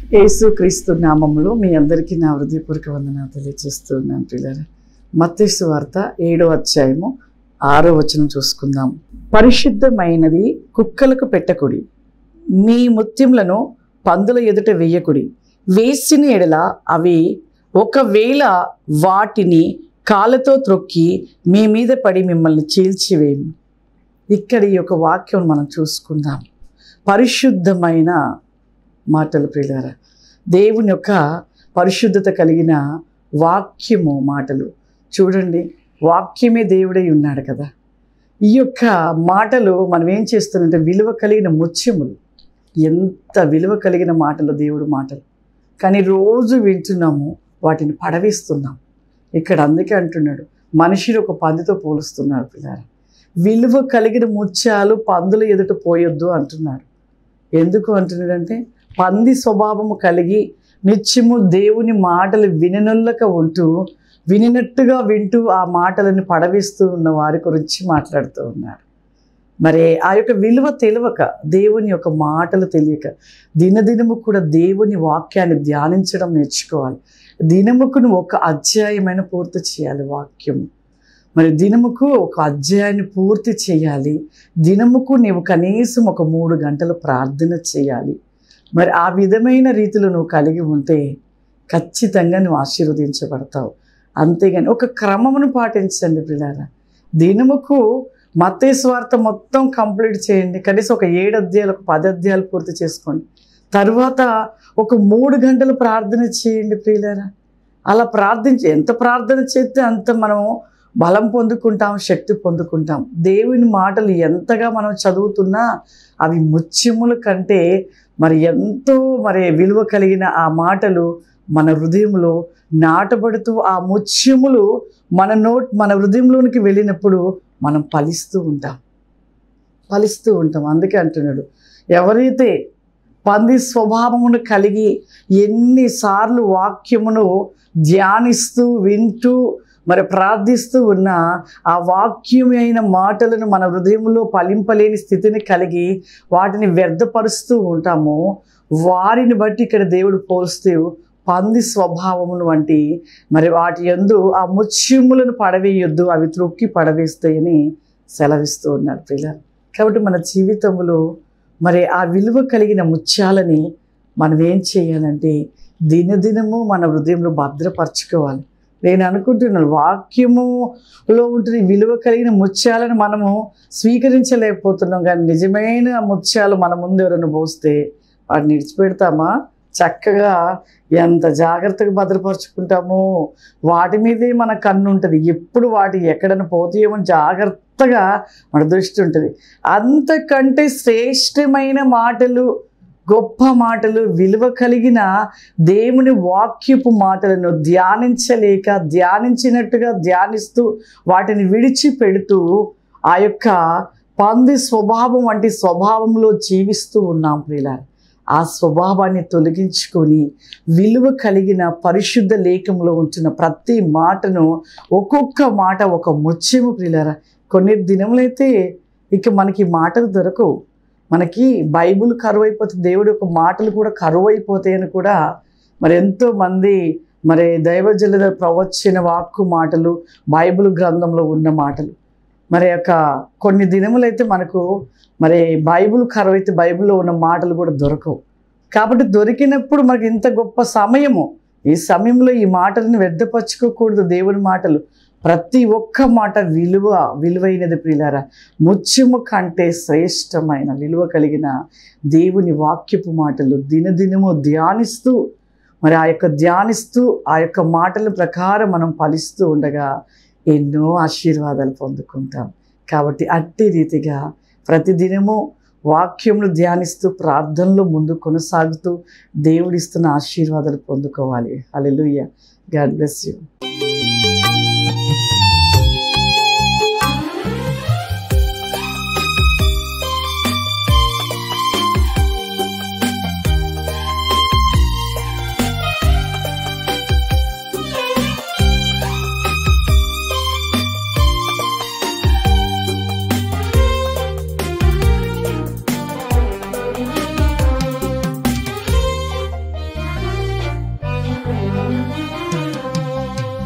యేసు క్రీస్తు నామములో మీ అందరికీ నా హృదయపూర్వక వందన తెలియజేస్తున్నాను పిల్లలు మత్తేసు వార్త ఏడో అధ్యాయము ఆరో వచనం చూసుకుందాం పరిశుద్ధమైనది కుక్కలకు పెట్టకుడి మీ ముత్యములను పందుల ఎదుట వేయకుడి వేసిన ఎడల అవి ఒకవేళ వాటిని కాళ్ళతో త్రొక్కి మీ మీద పడి మిమ్మల్ని చీల్చివేమి ఇక్కడ ఈ యొక్క వాక్యం మనం చూసుకుందాం పరిశుద్ధమైన మాటలు ప్రియులారా దేవుని యొక్క పరిశుద్ధత కలిగిన వాక్యము మాటలు చూడండి వాక్యమే దేవుడై ఉన్నాడు కదా ఈ యొక్క మాటలు మనం ఏం చేస్తుందంటే విలువ కలిగిన ముత్యములు ఎంత విలువ కలిగిన మాటలు దేవుడు మాటలు కానీ రోజు వింటున్నాము వాటిని పడవేస్తున్నాం ఇక్కడ అందుకే అంటున్నాడు మనిషిని ఒక పందితో పోలుస్తున్నాడు పిల్లారా విలువ కలిగిన ముత్యాలు పందుల ఎదుట పోయొద్దు అంటున్నాడు ఎందుకు అంటున్నాడంటే పంది స్వభావము కలిగి నిత్యము దేవుని మాటలు విననొల్లక ఉంటూ వినినట్టుగా వింటూ ఆ మాటలను పడవేస్తూ ఉన్న వారి గురించి మాట్లాడుతూ ఉన్నాడు మరి ఆ యొక్క విలువ తెలియక దేవుని యొక్క మాటలు తెలియక దినదినము కూడా దేవుని వాక్యాన్ని ధ్యానించడం నేర్చుకోవాలి దినముకు నువ్వు ఒక అధ్యాయమైన పూర్తి చేయాలి వాక్యము మరి దినముకు ఒక అధ్యాయాన్ని పూర్తి చేయాలి దినముకు నీవు కనీసం ఒక మూడు గంటలు ప్రార్థన చేయాలి మరి ఆ విధమైన రీతిలో నువ్వు కలిగి ఉంటే ఖచ్చితంగా నువ్వు ఆశీర్వదించబడతావు అంతేగాని ఒక క్రమమును పాటించండి పిల్లారా దినముకు మత్తే స్వార్థ మొత్తం కంప్లీట్ చేయండి కనీసం ఒక ఏడు అధ్యాయాలు ఒక పది అధ్యాయాలు పూర్తి చేసుకోండి తర్వాత ఒక మూడు గంటలు ప్రార్థన చేయండి ప్రియులారా అలా ప్రార్థించి ఎంత ప్రార్థన చేస్తే అంత మనం బలం పొందుకుంటాం శక్తి పొందుకుంటాం దేవుని మాటలు ఎంతగా మనం చదువుతున్నా అవి ముత్యముల కంటే మరి ఎంతో మరి విలువ కలిగిన ఆ మాటలు మన హృదయంలో నాటబడుతూ ఆ ముత్యములు మన నోట్ మన హృదయంలోనికి వెళ్ళినప్పుడు మనం ఫలిస్తూ ఉంటాం ఫలిస్తూ ఉంటాం అందుకే అంటున్నాడు ఎవరైతే పంది స్వభావమును కలిగి ఎన్నిసార్లు వాక్యమును ధ్యానిస్తూ వింటూ మరి ప్రార్థిస్తూ ఉన్న ఆ వాక్యమైన మాటలను మన హృదయంలో ఫలింపలేని స్థితిని కలిగి వాటిని వ్యర్థపరుస్తూ ఉంటామో వారిని బట్టి ఇక్కడ దేవుడు పోస్తూ పంది స్వభావమును వంటి మరి వాటి యందు ఆ ముత్యములను పడవేయొద్దు అవి త్రొక్కి పడవేస్తాయని సెలవిస్తూ ఉన్నాడు పిల్లలు కాబట్టి మన జీవితంలో మరి ఆ విలువ కలిగిన ముత్యాలని మనం ఏం చేయాలంటే దినదినము మన హృదయంలో భద్రపరచుకోవాలి నేను అనుకుంటున్నాను వాక్యములో ఉంటుంది విలువ కలిగిన ముత్యాలను మనము స్వీకరించలేకపోతున్నాం కానీ నిజమైన ముత్యాలు మన ముందు ఎవరైనా పోస్తే వాటిని విడిచిపెడతామా చక్కగా ఎంత జాగ్రత్తగా భద్రపరుచుకుంటామో వాటి మీదే మన కన్ను ఉంటుంది ఎప్పుడు వాటి ఎక్కడైనా పోతాయేమో జాగ్రత్తగా మన దృష్టి ఉంటుంది అంతకంటే శ్రేష్టమైన మాటలు గొప్ప మాటలు విలువ కలిగిన దేవుని వాక్యపు మాటలను ధ్యానించలేక ధ్యానించినట్టుగా ధ్యానిస్తూ వాటిని విడిచిపెడుతూ ఆ యొక్క పంది స్వభావం వంటి స్వభావంలో జీవిస్తూ ఉన్నాం ప్రియులారు ఆ స్వభావాన్ని తొలగించుకొని విలువ కలిగిన పరిశుద్ధ లేఖంలో ఉంటున్న ప్రతి మాటను ఒక్కొక్క మాట ఒక ముత్యము ప్రియులారా కొన్ని దినములైతే ఇక మనకి మాటలు దొరకవు మనకి బైబుల్ కరువు అయిపోతే దేవుడి యొక్క మాటలు కూడా కరువు అయిపోతాయని కూడా మరి ఎంతో మంది మరి దైవజల ప్రవచన వాక్కు మాటలు బైబిల్ గ్రంథంలో ఉన్న మాటలు మరి యొక్క కొన్ని దినములైతే మనకు మరి బైబిల్ కరువు అయితే బైబిల్లో ఉన్న మాటలు కూడా దొరకవు కాబట్టి దొరికినప్పుడు మనకి ఇంత గొప్ప సమయము ఈ సమయంలో ఈ మాటలను వ్యర్థపరచుకోకూడదు దేవుని మాటలు ప్రతి ఒక్క మాట విలువ విలువైనది ప్రియులారా ముత్యము కంటే శ్రేష్టమైన విలువ కలిగిన దేవుని వాక్యపు మాటలు దినదినము ధ్యానిస్తూ మరి ఆ యొక్క ధ్యానిస్తూ ఆ యొక్క మాటల ప్రకారం మనం ఫలిస్తూ ఉండగా ఎన్నో ఆశీర్వాదాలు పొందుకుంటాం కాబట్టి అట్టి రీతిగా ప్రతిదినము వాక్యమును ధ్యానిస్తూ ప్రార్థనలో ముందు కొనసాగుతూ దేవుడిస్తున్న ఆశీర్వాదాలు పొందుకోవాలి హల్లెలూయా గాడ్ బ్లెస్ యూ